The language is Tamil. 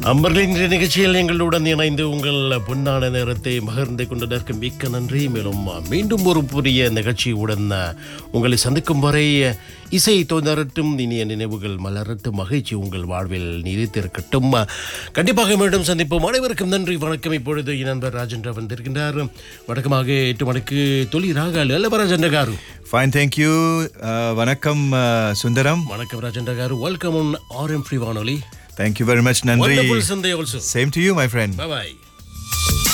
அம்பர்களின் இன்றைய நிகழ்ச்சியில் எங்களுடன் இணைந்து உங்கள் பொன்னான நேரத்தை மகிழ்ந்து கொண்டதற்கு மிக்க நன்றி மேலும் மீண்டும் ஒரு புதிய நிகழ்ச்சியுடன் உங்களை சந்திக்கும் வரை இசை தோன்றட்டும் இனிய நினைவுகள் மலரட்டும் மகிழ்ச்சி உங்கள் வாழ்வில் நீடித்திருக்கட்டும் கண்டிப்பாக மீண்டும் சந்திப்போம் அனைவருக்கும் நன்றி வணக்கம் இப்பொழுது என் நண்பர் ராஜேந்திர வந்திருக்கின்றார் வழக்கமாக எட்டு மணிக்கு தொழில் ராகால் அல்ல Rajendra garu fine thank you వనకం సుందరం வணக்கம் Rajendra garu welcome on RM free வானொலி థ్యాంక్ యూ వెరీ మచ్ నంద్రి Wonderful Sunday also. Same to you my friend Bye bye.